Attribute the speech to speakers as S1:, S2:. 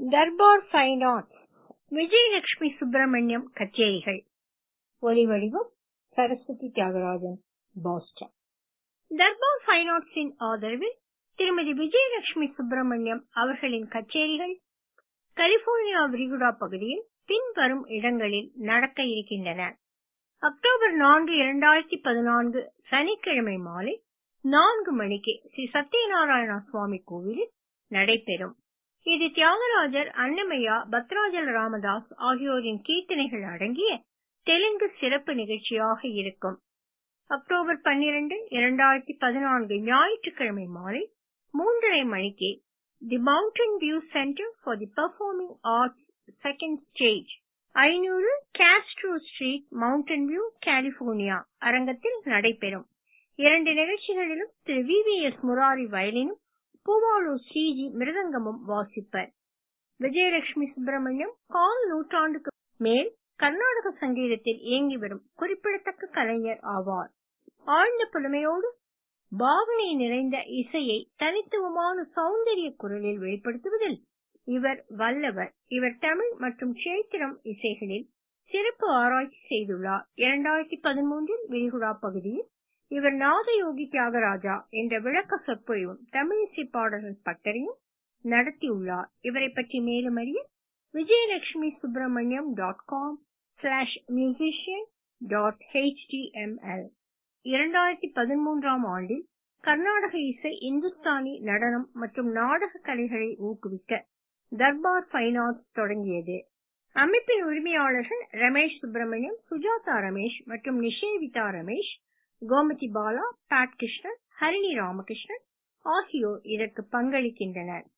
S1: Darbar fine arts Vijayalakshmi Subramaniam கச்சேரிகள் ஒலிவடிவம் Saraswathi Thyagarajan Boston Darbar fine ஆர்ட்ஸின் ஆதரவில் திருமதி விஜயலட்சுமி சுப்பிரமணியம் அவர்களின் கச்சேரிகள் கலிபோர்னியா விரிகுடா பகுதியில் பின்வரும் இடங்களில் நடக்க இருக்கின்றன அக்டோபர் நான்கு இரண்டாயிரத்தி பதினான்கு சனிக்கிழமை மாலை நான்கு மணிக்கு ஸ்ரீ சத்யநாராயண சுவாமி கோவிலில் நடைபெறும் இது தியாகராஜர் அன்னமையா பத்ராஜல ராமதாஸ் ஆகியோரின் கீர்த்தனைகள் அடங்கிய தெலுங்கு சிறப்பு நிகழ்ச்சியாக இருக்கும் அக்டோபர் பன்னிரண்டு இரண்டாயிரத்தி பதினான்கு ஞாயிற்றுக்கிழமை மாலை மூன்றரை மணிக்கு the Mountain View centre for the performing arts second stage ஐநூறு Castro street Mountain View California அரங்கத்தில் நடைபெறும் இரண்டு நிகழ்ச்சிகளிலும் திரு வி வி எஸ் முராரி வயலினும் பூவாளூர் ஸ்ரீஜி மிருதங்கமும் வாசிப்பர் விஜயலட்சுமி சுப்பிரமணியம் கால் நூற்றாண்டுக்கு மேல் கர்நாடக சங்கீதத்தில் இயங்கி வரும் குறிப்பிடத்தக்க கலைஞர் ஆவார் ஆழ்ந்த புலமையோடு பாவனை நிறைந்த இசையை தனித்துவமான சௌந்தரிய குரலில் வெளிப்படுத்துவதில் இவர் வல்லவர் இவர் தமிழ் மற்றும் சேத்திரம் இசைகளில் சிறப்பு ஆராய்ச்சி செய்துள்ளார் இரண்டாயிரத்தி பதிமூன்றில் விரிகுடா பகுதியில் இவர் நாதயோகி தியாகராஜா என்ற விளக்க சொற்பொழிவும் தமிழிசை பாடல்கள் பட்டறையும் நடத்தியுள்ளார் இவரை பற்றி மேலும் அறிய Vijayalakshmi Subramaniam dot com slash musician dot HTML இரண்டாயிரத்தி பதிமூன்றாம் ஆண்டில் கர்நாடக இசை இந்துஸ்தானி நடனம் மற்றும் நாடக கலைகளை ஊக்குவிக்க தர்பார் ஃபைன் ஆர்ட்ஸ் தொடங்கியது அமைப்பின் உரிமையாளர்கள் ரமேஷ் சுப்பிரமணியம் சுஜாதா ரமேஷ் மற்றும் நிஷேவிதா ரமேஷ் கோமதி பாலா பாட் கிருஷ்ணன் ஹரிணி ராமகிருஷ்ணன் ஆகியோர் இதற்கு பங்களிக்கின்றனர்